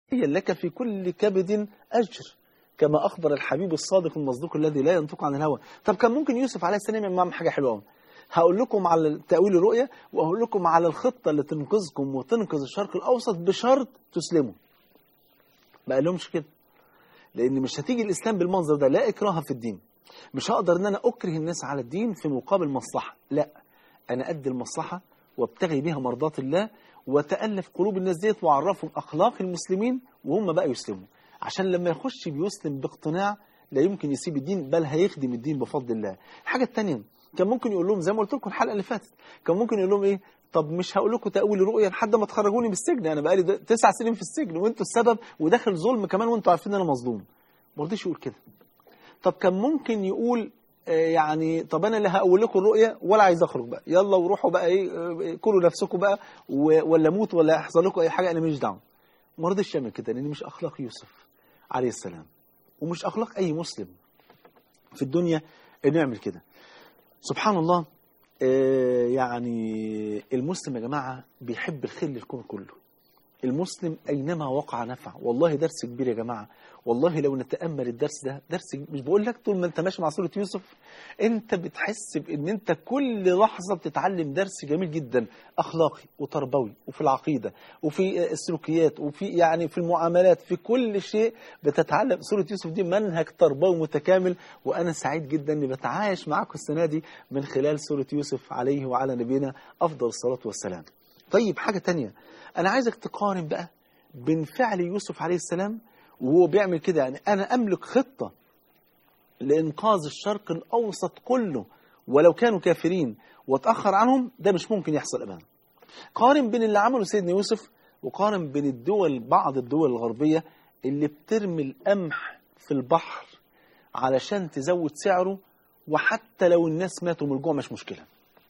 لك في كل كبد أجر كما أخبر الحبيب الصادق المصدوق الذي لا ينطق عن الهوى طب كان ممكن يوسف عليه السلام يعمل معاهم حاجة حلوة قوي هقول لكم على تأويل الرؤية وأقول لكم على الخطة اللي تنقذكم وتنقذ الشرق الأوسط بشرط تسلموا ما قالهمش كده لأن مش هتيجي الإسلام بالمنظر ده لا إكراه في الدين مش هقدر إن أنا أكره الناس على الدين في مقابل مصلحة لا أنا أدي المصلحة وابتغي بها مرضات الله وتألف قلوب الناس ديت وأعرفهم أخلاق المسلمين وهم بقى يسلموا عشان لما يخش بيسلم باقتناع لا يمكن يسيب الدين بل هيخدم الدين بفضل الله الحاجة الثانية كان ممكن يقول لهم زي ما قلت لكم الحلقة اللي فاتت كان ممكن يقول لهم إيه طب مش هقول لكم تأويل رؤية لحد ما تخرجوني من السجن أنا بقالي ده- تسع سنين في السجن وأنتوا السبب وداخل ظلم كمان وأنتوا عارفين إن أنا مظلوم ما رضيش يقول كده طب كان ممكن يقول آه، يعني طب انا اللي هقول لكم الرؤيه ولا عايز اخرج بقى يلا وروحوا بقى ايه آه، كلوا نفسكم بقى و- ولا اموت ولا يحصل لكم اي حاجه انا ماليش دعوه ما رضيش يعمل كده لان مش اخلاق يوسف عليه السلام ومش اخلاق اي مسلم في الدنيا انه يعمل كده سبحان الله آه، يعني المسلم يا جماعه بيحب الخير للكون كله المسلم أينما وقع نفع والله درس كبير يا جماعة والله لو نتأمل الدرس ده درس مش بقول لك طول ما انت ماشي مع سورة يوسف انت بتحس بان انت كل لحظة بتتعلم درس جميل جدا اخلاقي وتربوي وفي العقيدة وفي السلوكيات وفي يعني في المعاملات في كل شيء بتتعلم سورة يوسف دي منهج تربوي متكامل وانا سعيد جدا اني بتعايش معاكم السنة دي من خلال سورة يوسف عليه وعلى نبينا افضل الصلاة والسلام طيب حاجة تانية أنا عايزك تقارن بقى بين فعل يوسف عليه السلام وهو بيعمل كده يعني أنا أملك خطة لإنقاذ الشرق الأوسط كله ولو كانوا كافرين واتأخر عنهم ده مش ممكن يحصل أبدا قارن بين اللي عمله سيدنا يوسف وقارن بين الدول بعض الدول الغربية اللي بترمي القمح في البحر علشان تزود سعره وحتى لو الناس ماتوا من الجوع مش مشكلة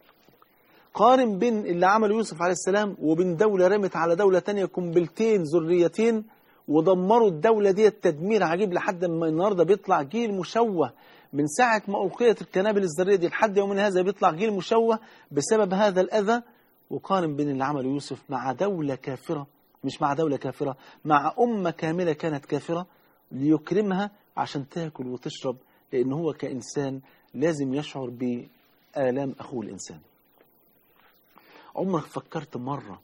قارن بين اللي عمله يوسف عليه السلام وبين دولة رمت على دولة تانية قنبلتين ذريتين ودمروا الدولة دي تدمير عجيب لحد ما النهاردة بيطلع جيل مشوه من ساعة ما ألقيت القنابل الذرية دي لحد يومنا هذا بيطلع جيل مشوه بسبب هذا الأذى وقارن بين اللي عمله يوسف مع دولة كافرة مش مع دولة كافرة مع أمة كاملة كانت كافرة ليكرمها عشان تاكل وتشرب لأن هو كإنسان لازم يشعر بآلام أخوه الإنسان عمرك فكرت مرة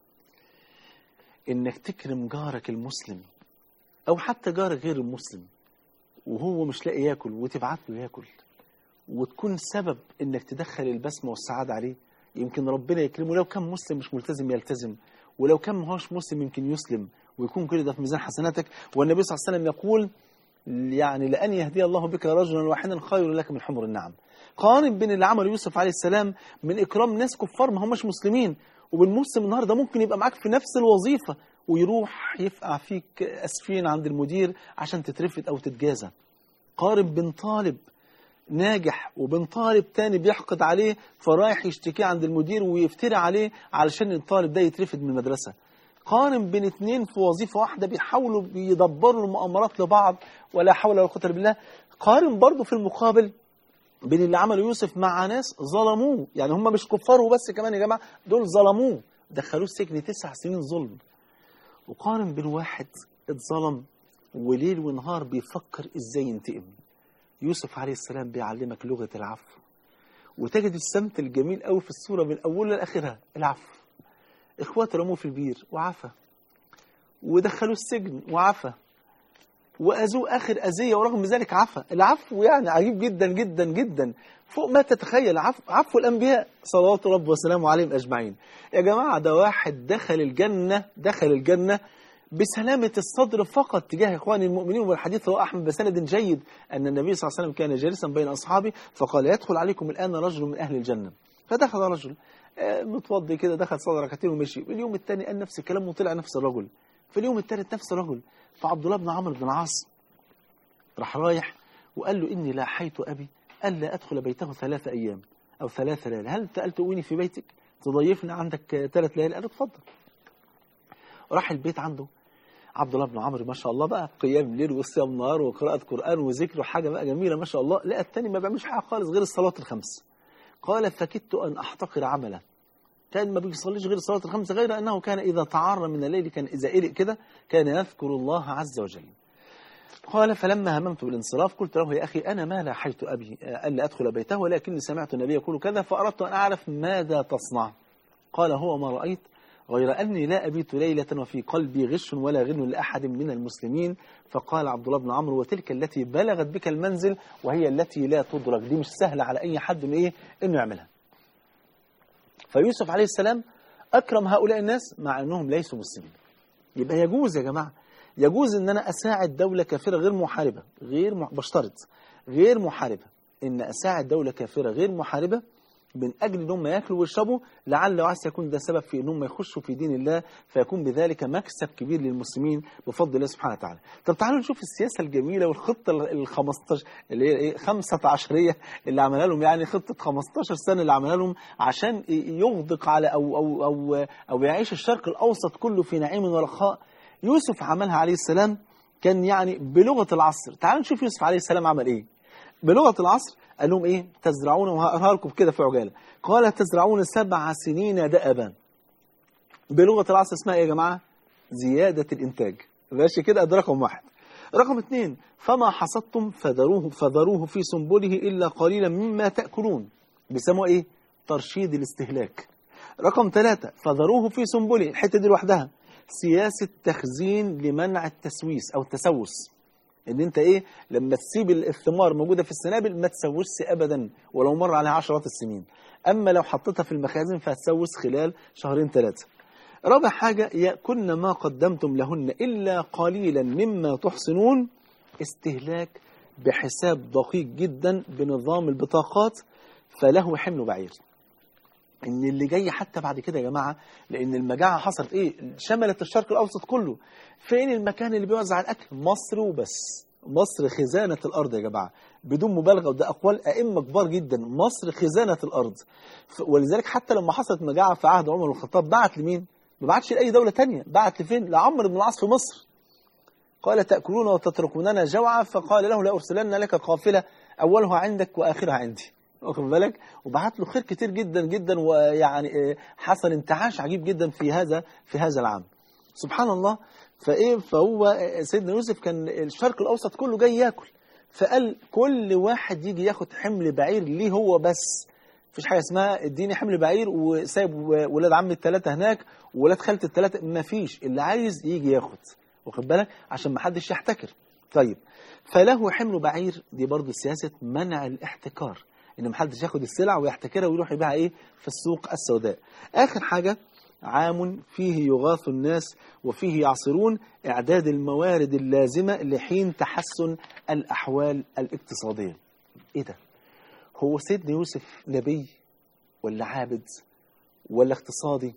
إنك تكرم جارك المسلم أو حتى جارك غير المسلم وهو مش لاقي ياكل وتبعت له ياكل وتكون سبب إنك تدخل البسمة والسعادة عليه يمكن ربنا يكرمه لو كان مسلم مش ملتزم يلتزم ولو كان ما هوش مسلم يمكن يسلم ويكون كل ده في ميزان حسناتك والنبي صلى الله عليه وسلم يقول يعني لأن يهدي الله بك رجلا واحدا خير لك من حمر النعم قارن بين اللي عمله يوسف عليه السلام من إكرام ناس كفار ما هماش مسلمين وبين مسلم النهارده ممكن يبقى معاك في نفس الوظيفة ويروح يفقع فيك أسفين عند المدير عشان تترفد أو تتجازى قارن بين طالب ناجح وبين طالب تاني بيحقد عليه فرايح يشتكيه عند المدير ويفتري عليه علشان الطالب ده يترفد من المدرسة قارن بين اتنين في وظيفة واحدة بيحاولوا بيدبروا المؤامرات لبعض ولا حول ولا قوة إلا بالله قارن برضه في المقابل بين اللي عمله يوسف مع ناس ظلموه يعني هم مش كفار وبس كمان يا جماعة دول ظلموه دخلوه السجن تسع سنين ظلم وقارن بين واحد اتظلم وليل ونهار بيفكر ازاي ينتقم يوسف عليه السلام بيعلمك لغة العفو وتجد السمت الجميل قوي في الصورة من أولها لآخرها العفو إخواته رموه في البير وعفى ودخلوه السجن وعفى وأذوه آخر أذية ورغم ذلك عفى العفو يعني عجيب جدا جدا جدا فوق ما تتخيل عفو, عفو الأنبياء صلوات رب وسلامه عليهم أجمعين يا جماعة ده واحد دخل الجنة دخل الجنة بسلامة الصدر فقط تجاه إخواني المؤمنين والحديث رواه أحمد بسند جيد أن النبي صلى الله عليه وسلم كان جالسا بين أصحابه فقال يدخل عليكم الآن رجل من أهل الجنة فدخل رجل آه، متوضي كده دخل صلى ركعتين ومشي اليوم الثاني قال نفس الكلام وطلع نفس الرجل في اليوم الثالث نفس الرجل فعبد الله بن عمرو بن العاص راح رايح وقال له إني لاحيت أبي ألا أدخل بيته ثلاثة أيام أو ثلاثة ليالي هل سألت أويني في بيتك تضيفني عندك آه، ثلاث ليالي قال له اتفضل راح البيت عنده عبد الله بن عمرو ما شاء الله بقى قيام ليل وصيام نهار وقراءة قرآن وذكر وحاجة بقى جميلة ما شاء الله لقى التاني ما بيعملش حاجة خالص غير الصلاة الخمس قال فكدت أن أحتقر عمله كان ما بيصليش غير الصلاة الخمس غير أنه كان إذا تعار من الليل كان إذا قلق كده كان يذكر الله عز وجل قال فلما هممت بالانصراف قلت له يا أخي أنا ما لاحيت أبي ألا أدخل بيته ولكني سمعت النبي يقول كذا فأردت أن أعرف ماذا تصنع قال هو ما رأيت غير أني لا أبيت ليلة وفي قلبي غش ولا غن لأحد من المسلمين فقال عبد الله بن عمرو وتلك التي بلغت بك المنزل وهي التي لا تدرك دي مش سهلة على أي حد إنه إيه إنه يعملها فيوسف عليه السلام أكرم هؤلاء الناس مع أنهم ليسوا مسلمين يبقى يجوز يا جماعة يجوز أن أنا أساعد دولة كافرة غير محاربة غير م... بشترط غير محاربة أن أساعد دولة كافرة غير محاربة من أجل أنهم يأكلوا ويشربوا لعل وعسى يكون ده سبب في أنهم يخشوا في دين الله فيكون بذلك مكسب كبير للمسلمين بفضل الله سبحانه وتعالى طب تعالوا نشوف السياسة الجميلة والخطة ال 15 اللي هي ايه 15 اللي عملها لهم يعني خطة 15 سنة اللي عملها لهم عشان يغدق على أو أو أو أو يعيش الشرق الأوسط كله في نعيم ورخاء يوسف عملها عليه السلام كان يعني بلغة العصر تعالوا نشوف يوسف عليه السلام عمل إيه بلغة العصر قال لهم إيه تزرعون وهقراها لكم كده في عجالة قال تزرعون سبع سنين دأبا بلغة العصر اسمها إيه يا جماعة زيادة الإنتاج ماشي كده ده رقم واحد رقم اثنين فما حصدتم فذروه فذروه في سنبله إلا قليلا مما تأكلون بيسموه إيه ترشيد الاستهلاك رقم ثلاثة فذروه في سنبله الحتة دي لوحدها سياسة تخزين لمنع التسويس أو التسوس ان انت ايه لما تسيب الثمار موجوده في السنابل ما تسوسش ابدا ولو مر عليها عشرات السنين اما لو حطيتها في المخازن فهتسوس خلال شهرين ثلاثه رابع حاجه ياكلن ما قدمتم لهن الا قليلا مما تحصنون استهلاك بحساب دقيق جدا بنظام البطاقات فله حمل بعير ان اللي جاي حتى بعد كده يا جماعه لان المجاعه حصلت ايه شملت الشرق الاوسط كله فين المكان اللي بيوزع الاكل مصر وبس مصر خزانه الارض يا جماعه بدون مبالغه وده اقوال ائمه كبار جدا مصر خزانه الارض ولذلك حتى لما حصلت مجاعه في عهد عمر بن الخطاب بعت لمين ما بعتش لاي دوله تانية بعت لفين لعمرو بن العاص في مصر قال تاكلون وتتركوننا جوعا فقال له لارسلن لك قافله اولها عندك واخرها عندي واخد بالك وبعت له خير كتير جدا جدا ويعني حصل انتعاش عجيب جدا في هذا في هذا العام سبحان الله فايه فهو سيدنا يوسف كان الشرق الاوسط كله جاي ياكل فقال كل واحد يجي ياخد حمل بعير ليه هو بس مفيش حاجه اسمها اديني حمل بعير وسايب ولاد عمي الثلاثه هناك وولاد خالتي الثلاثه مفيش اللي عايز يجي ياخد واخد بالك عشان ما حدش يحتكر طيب فله حمل بعير دي برضه سياسه منع الاحتكار ان محدش ياخد السلع ويحتكرها ويروح يبيعها ايه في السوق السوداء اخر حاجه عام فيه يغاث الناس وفيه يعصرون اعداد الموارد اللازمه لحين تحسن الاحوال الاقتصاديه ايه ده هو سيدنا يوسف نبي ولا عابد ولا اقتصادي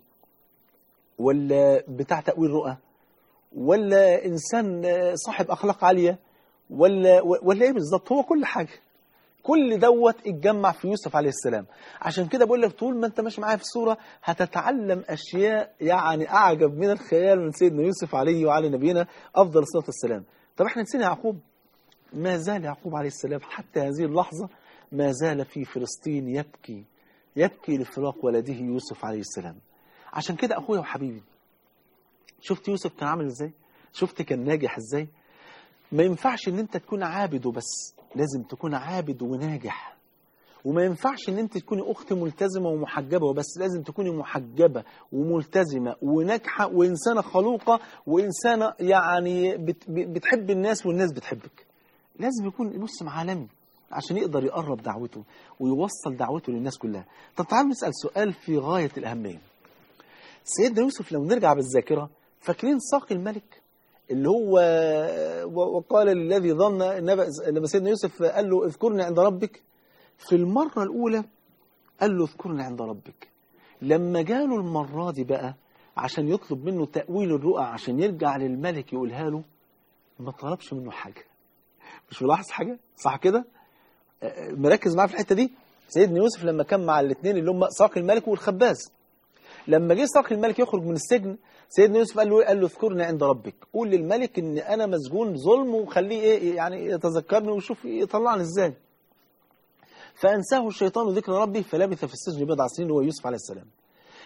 ولا بتاع تأويل رؤى ولا إنسان صاحب أخلاق عالية ولا ولا إيه بالظبط هو كل حاجة كل دوت اتجمع في يوسف عليه السلام عشان كده بقول لك طول ما انت ماشي معايا في الصوره هتتعلم اشياء يعني اعجب من الخيال من سيدنا يوسف عليه وعلى نبينا افضل الصلاه والسلام طب احنا نسينا يعقوب ما زال يعقوب عليه السلام حتى هذه اللحظه ما زال في فلسطين يبكي يبكي لفراق ولده يوسف عليه السلام عشان كده اخويا وحبيبي شفت يوسف كان عامل ازاي شفت كان ناجح ازاي ما ينفعش ان انت تكون عابد وبس لازم تكون عابد وناجح وما ينفعش ان انت تكوني اخت ملتزمه ومحجبه وبس لازم تكوني محجبه وملتزمه وناجحه وانسانه خلوقه وانسانه يعني بت بتحب الناس والناس بتحبك لازم يكون مسلم عالمي عشان يقدر يقرب دعوته ويوصل دعوته للناس كلها طب تعالوا نسال سؤال في غايه الاهميه سيدنا يوسف لو نرجع بالذاكره فاكرين ساقي الملك اللي هو وقال للذي ظن لما سيدنا يوسف قال له اذكرني عند ربك في المرة الأولى قال له اذكرني عند ربك لما جاله المرة دي بقى عشان يطلب منه تأويل الرؤى عشان يرجع للملك يقولها له ما طلبش منه حاجة مش ملاحظ حاجة صح كده مركز معاه في الحتة دي سيدنا يوسف لما كان مع الاثنين اللي هم ساقي الملك والخباز لما جه ساقي الملك يخرج من السجن سيدنا يوسف قال له قال له اذكرني عند ربك قول للملك ان انا مسجون ظلم وخليه ايه يعني يتذكرني ويشوف يطلعني ازاي فانساه الشيطان ذكر ربه فلبث في السجن بضع سنين وهو يوسف عليه السلام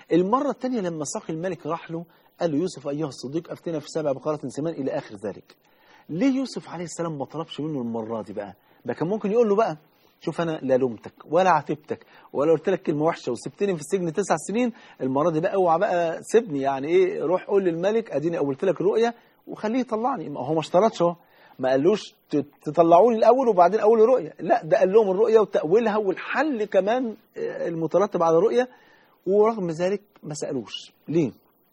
المرة الثانية لما ساقي الملك راح له قال له يوسف أيها الصديق أفتنا في سبع بقرات سمان إلى آخر ذلك ليه يوسف عليه السلام ما طلبش منه المرة دي بقى ده كان ممكن يقول له بقى شوف أنا لا لومتك ولا عاتبتك ولا قلت لك كلمة وحشة وسبتني في السجن تسع سنين المرة دي بقى اوعى بقى سيبني يعني إيه روح قول للملك أديني قولت لك الرؤية وخليه يطلعني ما هو ما اشترطش اهو ما قالوش ت- تطلعوني الاول وبعدين اول رؤيه لا ده قال لهم الرؤيه وتاويلها والحل كمان آه، المترتب على الرؤيه ورغم ذلك ما سالوش ليه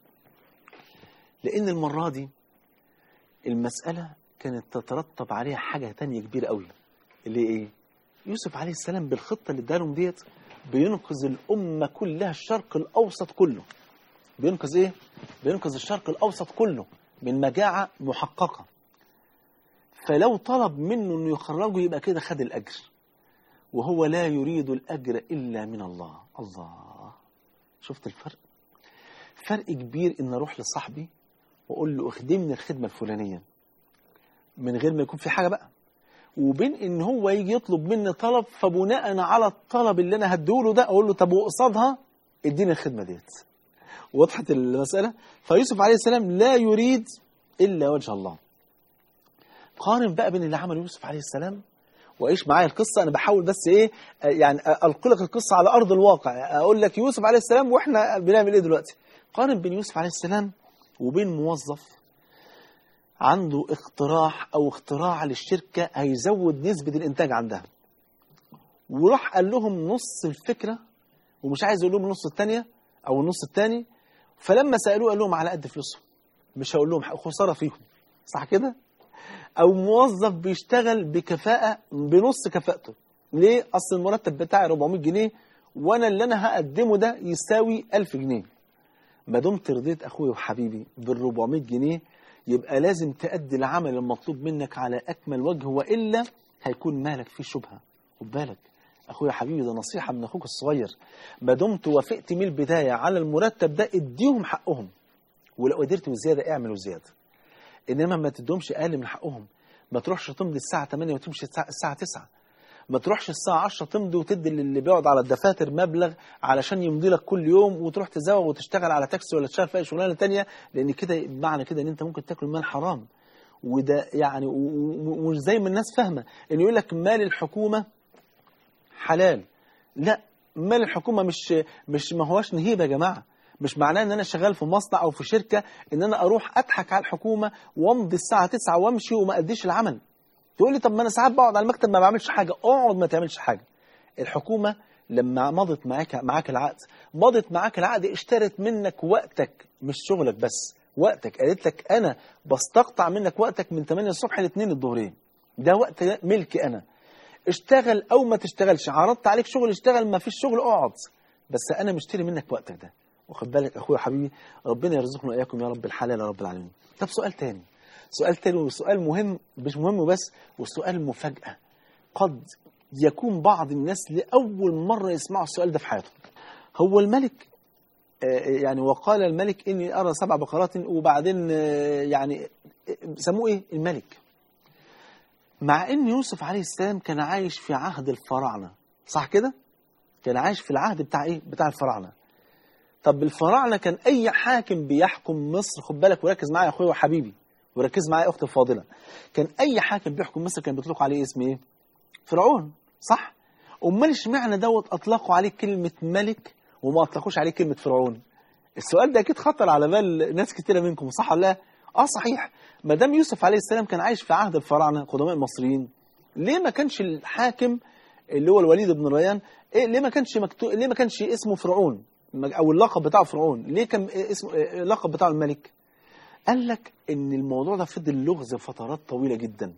لان المره دي المساله كانت تترتب عليها حاجه تانية كبيره قوي اللي ايه يوسف عليه السلام بالخطه اللي ادالهم ديت بينقذ الامه كلها الشرق الاوسط كله بينقذ ايه بينقذ الشرق الاوسط كله من مجاعه محققه فلو طلب منه انه يخرجه يبقى كده خد الاجر وهو لا يريد الاجر الا من الله الله شفت الفرق فرق كبير ان اروح لصاحبي واقول له اخدمني الخدمه الفلانيه من غير ما يكون في حاجه بقى وبين ان هو يجي يطلب مني طلب فبناء على الطلب اللي انا هديهوله ده اقول له طب وقصادها اديني الخدمه ديت وضحت المساله فيوسف عليه السلام لا يريد الا وجه الله قارن بقى بين اللي عمله يوسف عليه السلام وعيش معايا القصه انا بحاول بس ايه آه، يعني القي لك القصه على ارض الواقع اقول لك يوسف عليه السلام واحنا بنعمل ايه دلوقتي قارن بين يوسف عليه السلام وبين موظف عنده اقتراح او اختراع للشركه هيزود نسبه الانتاج عندها وراح قال لهم نص الفكره ومش عايز يقول لهم النص الثانيه او النص الثاني فلما سالوه قال لهم على قد فلوسهم مش هقول لهم خساره فيهم صح كده او موظف بيشتغل بكفاءه بنص كفاءته ليه اصل المرتب بتاعي 400 جنيه وانا اللي انا هقدمه ده يساوي 1000 جنيه ما دمت رضيت اخويا وحبيبي بال 400 جنيه يبقى لازم تأدي العمل المطلوب منك على اكمل وجه والا هيكون مالك فيه شبهه خد بالك اخويا حبيبي ده نصيحه من اخوك الصغير ما دمت وافقت من البدايه على المرتب ده اديهم حقهم ولو قدرت وزياده اعمل وزياده انما ما تدومش اقل من حقهم ما تروحش تمضي الساعه 8 وتمشي الساعه الساعة 9 ما تروحش الساعه 10 تمضي وتدي للي بيقعد على الدفاتر مبلغ علشان يمضي لك كل يوم وتروح تزوغ وتشتغل على تاكسي ولا تشتغل في اي شغلانه تانية لان كده معنى كده ان انت ممكن تاكل مال حرام وده يعني و- و- ومش زي ما الناس فاهمه ان يقول لك مال الحكومه حلال لا مال الحكومه مش مش ما هواش نهيب يا جماعه مش معناه ان انا شغال في مصنع او في شركه ان انا اروح اضحك على الحكومه وامضي الساعه 9 وامشي وما اديش العمل تقول لي طب ما انا ساعات بقعد على المكتب ما بعملش حاجه اقعد ما تعملش حاجه الحكومه لما مضت معاك معاك العقد مضت معاك العقد اشترت منك وقتك مش شغلك بس وقتك قالت لك انا بستقطع منك وقتك من 8 الصبح ل 2 الظهرين ده وقت ملكي انا اشتغل او ما تشتغلش عرضت عليك شغل اشتغل ما فيش شغل اقعد بس انا مشتري منك وقتك ده واخد بالك اخويا حبيبي ربنا يرزقنا واياكم يا رب الحلال يا رب العالمين طب سؤال تاني سؤال تاني وسؤال مهم مش مهم بس وسؤال مفاجأة قد يكون بعض الناس لأول مرة يسمعوا السؤال ده في حياتهم هو الملك آه، يعني وقال الملك إني أرى سبع بقرات وبعدين آه، يعني آه، سموه إيه الملك مع إن يوسف عليه السلام كان عايش في عهد الفراعنة صح كده؟ كان عايش في العهد بتاع إيه؟ بتاع الفراعنة طب الفراعنة كان أي حاكم بيحكم مصر خد بالك وركز معايا يا أخويا وحبيبي وركز معايا يا أختي الفاضلة كان أي حاكم بيحكم مصر كان بيطلقوا عليه اسم إيه؟ فرعون صح؟ أمال اشمعنى دوت أطلقوا عليه كلمة ملك وما أطلقوش عليه كلمة فرعون؟ السؤال ده أكيد خطر على بال ناس كتيرة منكم صح ولا لا؟ آه صحيح ما دام يوسف عليه السلام كان عايش في عهد الفراعنة قدماء المصريين ليه ما كانش الحاكم اللي هو الوليد بن ريان إيه ليه ما كانش مكتوب ليه ما كانش اسمه فرعون او اللقب بتاعه فرعون ليه كان اسمه اللقب بتاعه الملك قال لك ان الموضوع ده فضل لغز فترات طويله جدا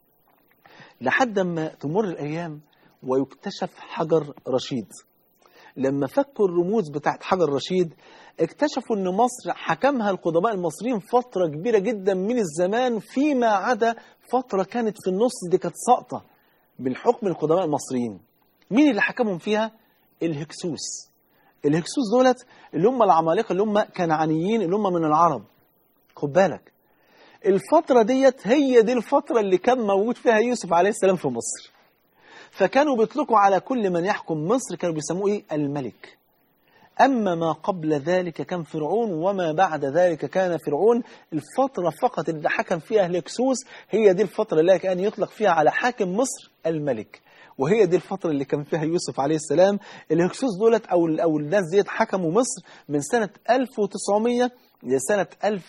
لحد ما تمر الايام ويكتشف حجر رشيد لما فكوا الرموز بتاعت حجر رشيد اكتشفوا ان مصر حكمها القدماء المصريين فتره كبيره جدا من الزمان فيما عدا فتره كانت في النص دي كانت ساقطه من حكم القدماء المصريين مين اللي حكمهم فيها الهكسوس الهكسوس دولت اللي هم العمالقه اللي هم كنعانيين اللي هم من العرب خد بالك الفترة ديت هي دي الفترة اللي كان موجود فيها يوسف عليه السلام في مصر فكانوا بيطلقوا على كل من يحكم مصر كانوا بيسموه ايه الملك أما ما قبل ذلك كان فرعون وما بعد ذلك كان فرعون الفترة فقط اللي حكم فيها الهكسوس هي دي الفترة اللي كان يطلق فيها على حاكم مصر الملك وهي دي الفترة اللي كان فيها يوسف عليه السلام الهكسوس دولت أو, أو الناس ديت حكموا مصر من سنة 1900 لسنة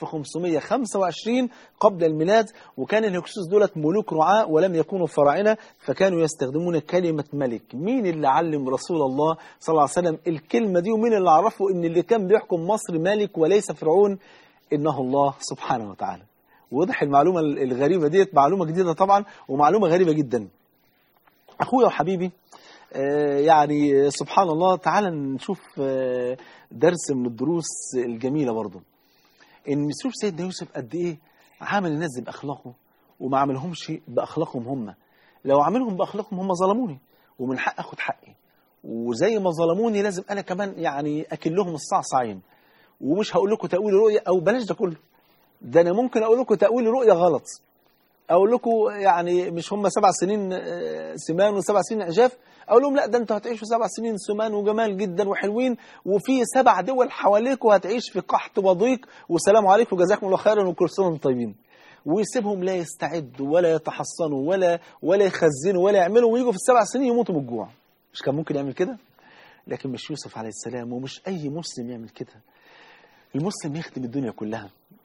1525 قبل الميلاد وكان الهكسوس دولت ملوك رعاء ولم يكونوا فراعنة فكانوا يستخدمون كلمة ملك مين اللي علم رسول الله صلى الله عليه وسلم الكلمة دي ومين اللي عرفه ان اللي كان بيحكم مصر ملك وليس فرعون إنه الله سبحانه وتعالى وضح المعلومة الغريبة ديت معلومة جديدة طبعا ومعلومة غريبة جدا أخويا وحبيبي آه يعني سبحان الله تعالى نشوف آه درس من الدروس الجميلة برضه ان نشوف سيدنا يوسف قد ايه عامل الناس دي باخلاقه وما عملهمش باخلاقهم هم لو عاملهم باخلاقهم هم ظلموني ومن حق اخد حقي وزي ما ظلموني لازم انا كمان يعني اكل لهم الصعصعين ومش هقول لكم تاويل رؤيه او بلاش ده كله ده انا ممكن اقول لكم تاويل رؤيه غلط اقول لكم يعني مش هم سبع سنين سمان وسبع سنين اعجاف اقول لهم لا ده انتوا هتعيشوا سبع سنين سمان وجمال جدا وحلوين وفي سبع دول حواليك وهتعيش في قحط وضيق والسلام عليكم وجزاكم الله خيرا وكل سنه وانتم طيبين ويسيبهم لا يستعدوا ولا يتحصنوا ولا ولا يخزنوا ولا يعملوا ويجوا في السبع سنين يموتوا من الجوع مش كان ممكن يعمل كده لكن مش يوسف عليه السلام ومش اي مسلم يعمل كده المسلم يخدم الدنيا كلها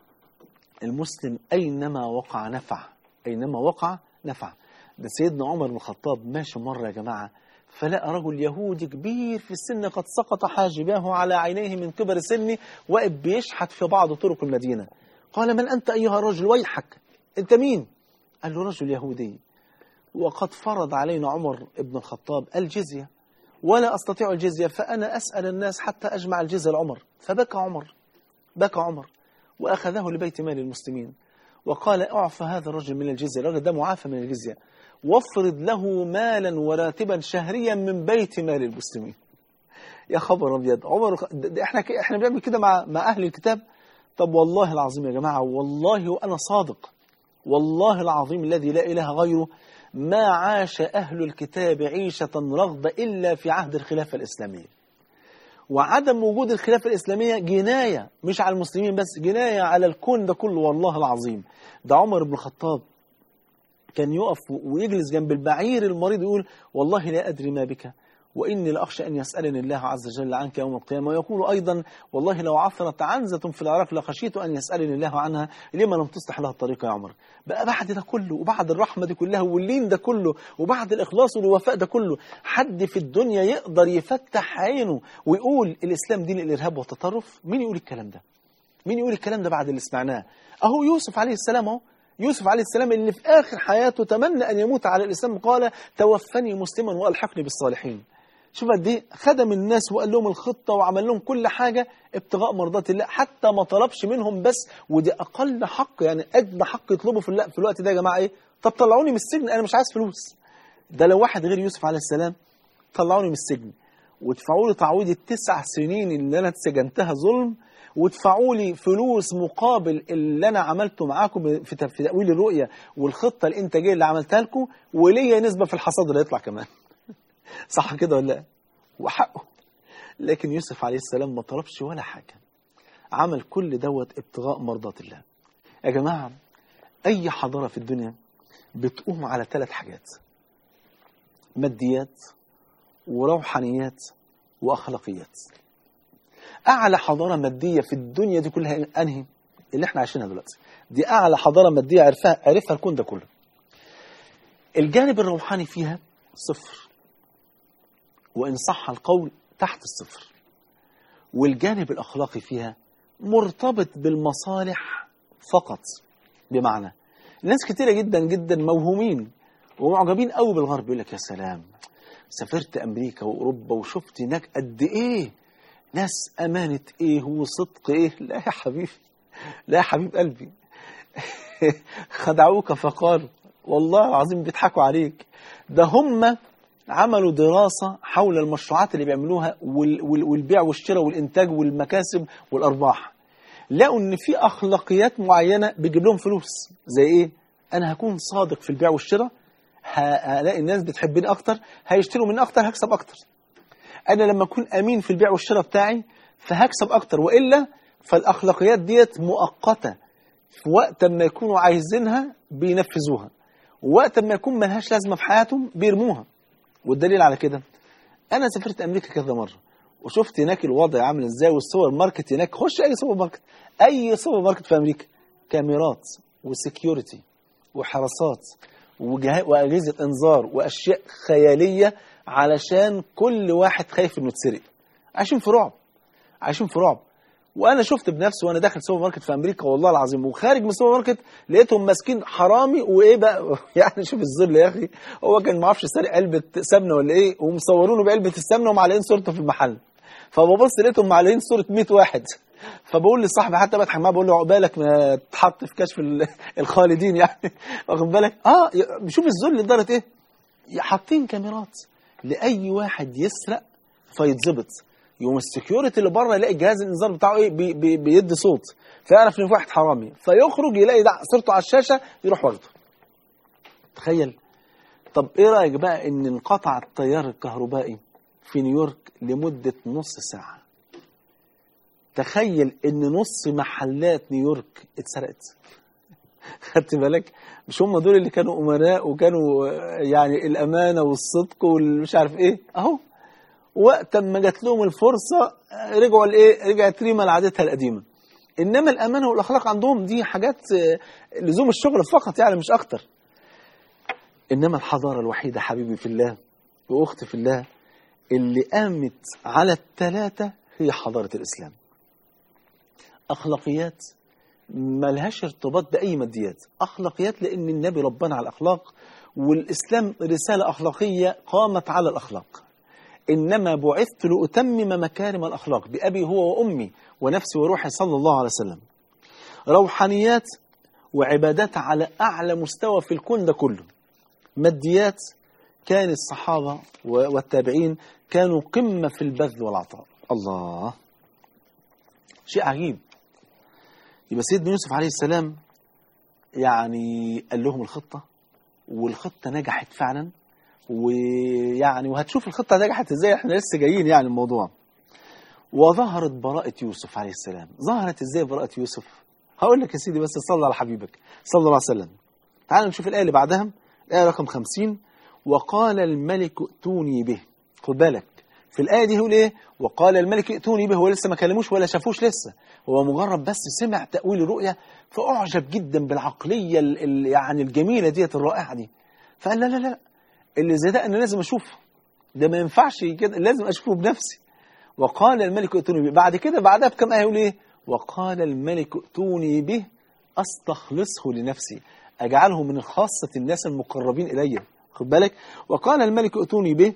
المسلم اينما وقع نفع اينما وقع نفع ده سيدنا عمر بن الخطاب ماشي مره يا جماعه فلقى رجل يهودي كبير في السن قد سقط حاجباه على عينيه من كبر سنه واقف بيشحت في بعض طرق المدينة قال من أنت أيها الرجل ويحك أنت مين قال له رجل يهودي وقد فرض علينا عمر بن الخطاب الجزية ولا أستطيع الجزية فأنا أسأل الناس حتى أجمع الجزية لعمر فبكى عمر بكى عمر وأخذه لبيت مال المسلمين وقال اعفى هذا الرجل من الجزية الرجل ده معافى من الجزية وافرض له مالا وراتبا شهريا من بيت مال المسلمين يا خبر ابيض عمر احنا احنا بنعمل كده مع مع اهل الكتاب طب والله العظيم يا جماعه والله وانا صادق والله العظيم الذي لا اله غيره ما عاش اهل الكتاب عيشه رغده الا في عهد الخلافه الاسلاميه وعدم وجود الخلافه الاسلاميه جنايه مش على المسلمين بس جنايه على الكون ده كله والله العظيم ده عمر بن الخطاب كان يقف ويجلس جنب البعير المريض يقول والله لا أدري ما بك وإني لأخشى أن يسألني الله عز وجل عنك يوم القيامة ويقول أيضا والله لو عثرت عنزة في العراق لخشيت أن يسألني الله عنها لما لم تصلح لها الطريق يا عمر بقى بعد ده كله وبعد الرحمة دي كلها واللين ده كله وبعد الإخلاص والوفاء ده كله حد في الدنيا يقدر يفتح عينه ويقول الإسلام دين الإرهاب والتطرف مين يقول الكلام ده مين يقول الكلام ده بعد اللي سمعناه أهو يوسف عليه السلام أهو يوسف عليه السلام اللي في آخر حياته تمنى أن يموت على الإسلام قال توفني مسلما وألحقني بالصالحين شوف قد ايه خدم الناس وقال لهم الخطة وعمل لهم كل حاجة ابتغاء مرضات الله حتى ما طلبش منهم بس ودي أقل حق يعني أجمع حق يطلبه في, في الوقت ده يا جماعة إيه طب طلعوني من السجن أنا مش عايز فلوس ده لو واحد غير يوسف عليه السلام طلعوني من السجن وادفعوا لي تعويض التسع سنين اللي أنا اتسجنتها ظلم وادفعوا لي فلوس مقابل اللي انا عملته معاكم في تاويل الرؤيه والخطه الانتاجيه اللي عملتها لكم وليا نسبه في الحصاد اللي هيطلع كمان صح كده ولا لا وحقه لكن يوسف عليه السلام ما طلبش ولا حاجه عمل كل دوت ابتغاء مرضات الله يا جماعه اي حضاره في الدنيا بتقوم على ثلاث حاجات ماديات وروحانيات واخلاقيات اعلى حضاره ماديه في الدنيا دي كلها انهي اللي احنا عايشينها دلوقتي دي اعلى حضاره ماديه عرفها عرفها الكون ده كله الجانب الروحاني فيها صفر وان صح القول تحت الصفر والجانب الاخلاقي فيها مرتبط بالمصالح فقط بمعنى ناس كتيره جدا جدا موهومين ومعجبين قوي بالغرب يقول لك يا سلام سافرت امريكا واوروبا وشفت هناك قد ايه ناس أمانة إيه وصدق إيه لا يا حبيبي لا يا حبيب قلبي خدعوك فقالوا والله العظيم بيضحكوا عليك ده هم عملوا دراسة حول المشروعات اللي بيعملوها والبيع والشراء والإنتاج والمكاسب والأرباح لقوا إن في أخلاقيات معينة بيجيب لهم فلوس زي إيه؟ أنا هكون صادق في البيع والشراء هلاقي الناس بتحبني أكتر هيشتروا مني أكتر هكسب أكتر انا لما اكون امين في البيع والشراء بتاعي فهكسب اكتر والا فالاخلاقيات ديت مؤقته في وقت ما يكونوا عايزينها بينفذوها ووقت ما يكون ملهاش لازمه في حياتهم بيرموها والدليل على كده انا سافرت امريكا كذا مره وشفت هناك الوضع عامل ازاي والسوبر ماركت هناك خش اي سوبر ماركت اي سوبر ماركت في امريكا كاميرات وسكيورتي وحراسات وجها- واجهزه انذار واشياء خياليه علشان كل واحد خايف انه يتسرق عايشين في رعب عايشين في رعب وانا شفت بنفسي وانا داخل سوبر ماركت في امريكا والله العظيم وخارج من السوبر ماركت لقيتهم ماسكين حرامي وايه بقى يعني شوف الذل يا اخي هو كان ما اعرفش سارق علبه سمنه ولا ايه ومصورونه بعلبه السمنه ومعلقين صورته في المحل فببص لقيتهم معلقين صوره 100 واحد فبقول لصاحبي حتى بضحك معاه بقول له عقبالك ما تحط في كشف ال- الخالدين يعني واخد بالك اه شوف الذل لدرجه ايه حاطين كاميرات لاي واحد يسرق فيتظبط يوم السكيورتي اللي بره يلاقي جهاز الانذار بتاعه ايه بي بي بيدي صوت فيعرف ان في واحد حرامي فيخرج يلاقي ده صورته على الشاشه يروح واخده تخيل طب ايه رايك بقى ان انقطع التيار الكهربائي في نيويورك لمده نص ساعه تخيل ان نص محلات نيويورك اتسرقت خدت بالك مش هم دول اللي كانوا امراء وكانوا آه، يعني الامانه والصدق والمش عارف ايه اهو وقت ما جات لهم الفرصه آه، رجعوا لايه رجعت ريما لعادتها القديمه انما الامانه والاخلاق عندهم دي حاجات آه، لزوم الشغل فقط يعني مش اكتر انما الحضاره الوحيده حبيبي في الله واختي في الله اللي قامت على الثلاثه هي حضاره الاسلام اخلاقيات ملهاش ارتباط باي ماديات اخلاقيات لان النبي ربنا على الاخلاق والاسلام رساله اخلاقيه قامت على الاخلاق انما بعثت لاتمم مكارم الاخلاق بابي هو وامي ونفسي وروحي صلى الله عليه وسلم روحانيات وعبادات على اعلى مستوى في الكون ده كله ماديات كان الصحابه و- والتابعين كانوا قمه في البذل والعطاء الله شيء عجيب يبقى سيدنا يوسف عليه السلام يعني قال لهم الخطة والخطة نجحت فعلا ويعني وهتشوف الخطة نجحت ازاي احنا لسه جايين يعني الموضوع وظهرت براءة يوسف عليه السلام ظهرت ازاي براءة يوسف هقول لك يا سيدي بس صلى على حبيبك صلى الله عليه وسلم تعال نشوف الآية اللي بعدها الآية رقم 50 وقال الملك ائتوني به خد بالك في الآية دي يقول إيه وقال الملك ائتوني به هو لسه ما كلموش ولا شافوش لسه هو مجرد بس سمع تأويل الرؤيا فأعجب جدا بالعقلية ال- ال- يعني الجميلة ديت الرائعة دي فقال لا لا لا اللي زي ده أنا لازم أشوفه ده ما ينفعش كده لازم أشوفه بنفسي وقال الملك ائتوني به بعد كده بعدها بكم آية يقول إيه وقال الملك ائتوني به أستخلصه لنفسي أجعله من خاصة الناس المقربين إلي خد بالك وقال الملك ائتوني به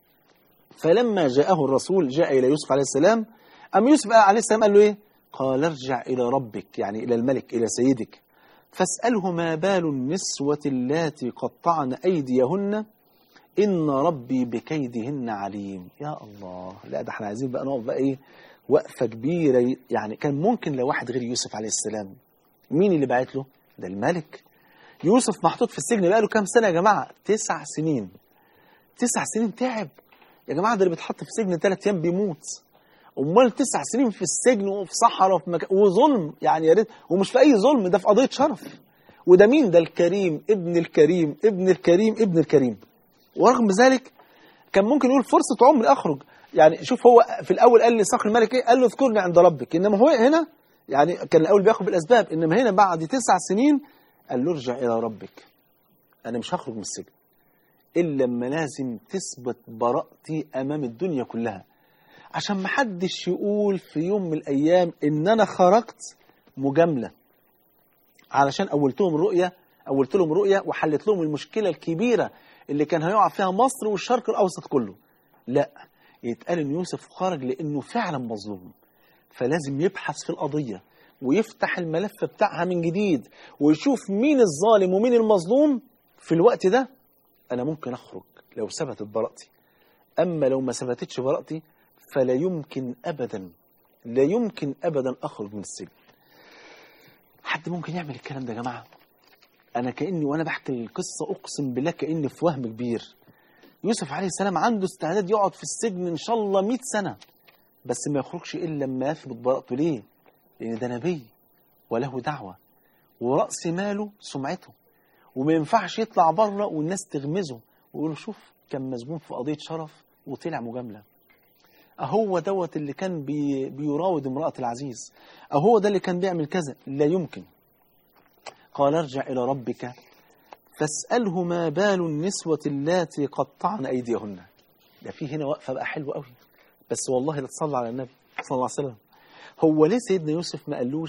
فلما جاءه الرسول جاء إلى يوسف عليه السلام أم يوسف عليه السلام قال له إيه قال ارجع إلى ربك يعني إلى الملك إلى سيدك فاسأله ما بال النسوة اللاتي قطعن أيديهن إن ربي بكيدهن عليم يا الله لا ده احنا عايزين بقى نقف بقى إيه وقفة كبيرة يعني كان ممكن لو واحد غير يوسف عليه السلام مين اللي بعت له ده الملك يوسف محطوط في السجن بقاله كام سنة يا جماعة تسع سنين تسع سنين تعب يا جماعة ده اللي بيتحط في سجن ثلاث أيام بيموت امال تسع سنين في السجن وفي صحراء وفي مكان وظلم يعني يا ريت ومش في اي ظلم ده في قضيه شرف وده مين ده الكريم ابن الكريم ابن الكريم ابن الكريم ورغم ذلك كان ممكن يقول فرصه عمري اخرج يعني شوف هو في الاول قال لصقر الملك ايه قال له اذكرني عند ربك انما هو هنا يعني كان الاول بياخد بالاسباب انما هنا بعد تسع سنين قال له ارجع الى ربك انا مش هخرج من السجن الا لما لازم تثبت براءتي امام الدنيا كلها عشان ما حدش يقول في يوم من الايام ان انا خرجت مجامله علشان اولتهم الرؤيه اولت لهم رؤيه وحلت لهم المشكله الكبيره اللي كان هيقع فيها مصر والشرق الاوسط كله لا يتقال ان يوسف خرج لانه فعلا مظلوم فلازم يبحث في القضيه ويفتح الملف بتاعها من جديد ويشوف مين الظالم ومين المظلوم في الوقت ده انا ممكن اخرج لو ثبتت براءتي اما لو ما ثبتتش براءتي فلا يمكن ابدا لا يمكن ابدا اخرج من السجن حد ممكن يعمل الكلام ده يا جماعه انا كاني وانا بحكي القصه اقسم بالله كاني في وهم كبير يوسف عليه السلام عنده استعداد يقعد في السجن إن شاء الله 100 سنة بس ما يخرجش إلا لما يثبت براءته ليه؟ لأن ده نبي وله دعوة ورأس ماله سمعته وما ينفعش يطلع بره والناس تغمزه ويقولوا شوف كان مسجون في قضية شرف وطلع مجاملة أهو دوت اللي كان بي بيراود امرأة العزيز أهو ده اللي كان بيعمل كذا لا يمكن قال ارجع إلى ربك فاسأله ما بال النسوة اللاتي قطعن أيديهن ده في هنا وقفة بقى حلوة قوي بس والله لا تصلى على النبي صلى الله عليه وسلم هو ليه سيدنا يوسف ما قالوش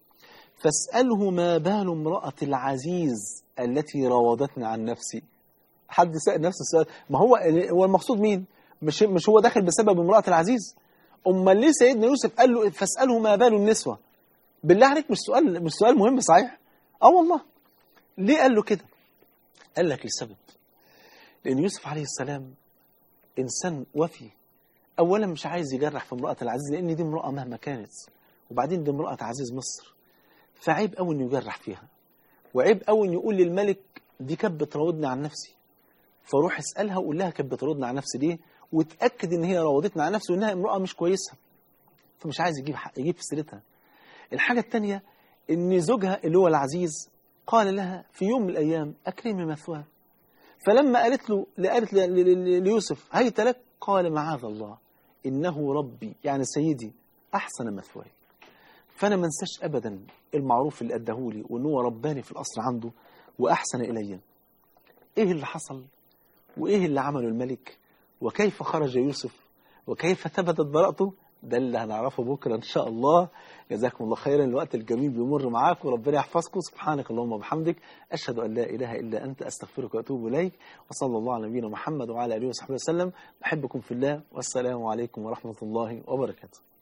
فاسأله ما بال امرأة العزيز التي راودتني عن نفسي حد سأل نفس السؤال ما هو هو المقصود مين مش مش هو داخل بسبب امرأة العزيز امال ليه سيدنا يوسف قال له فاسأله ما بال النسوة بالله عليك مش سؤال مش سؤال مهم صحيح اه والله ليه قال له كده قال لك لسبب لأن يوسف عليه السلام إنسان وفي أولا مش عايز يجرح في امرأة العزيز لأن دي امرأة مهما كانت وبعدين دي امرأة عزيز مصر فعيب قوي إنه يجرح فيها وعيب قوي إنه يقول للملك دي كانت بتراودني عن نفسي فروح اسألها وقول لها كانت بتراودني عن نفسي ليه وتأكد إن هي راودتني عن نفسي وإنها امرأة مش كويسة فمش عايز يجيب حق يجيب في سيرتها الحاجة الثانية إن زوجها اللي هو العزيز قال لها في يوم من الأيام أكرمي مثواه فلما قالت له قالت ليوسف هيت لك قال معاذ الله إنه ربي يعني سيدي أحسن مثواي فأنا ما انساش أبدا المعروف اللي أداهولي وإن هو رباني في الأصل عنده وأحسن إلي إيه اللي حصل وإيه اللي عمله الملك وكيف خرج يوسف وكيف ثبتت براءته ده اللي هنعرفه بكرة إن شاء الله جزاكم الله خيرا الوقت الجميل بيمر معاك وربنا يحفظكم سبحانك اللهم وبحمدك أشهد أن لا إله إلا أنت أستغفرك وأتوب إليك وصلى الله على نبينا محمد وعلى آله وصحبه وسلم بحبكم في الله والسلام عليكم ورحمة الله وبركاته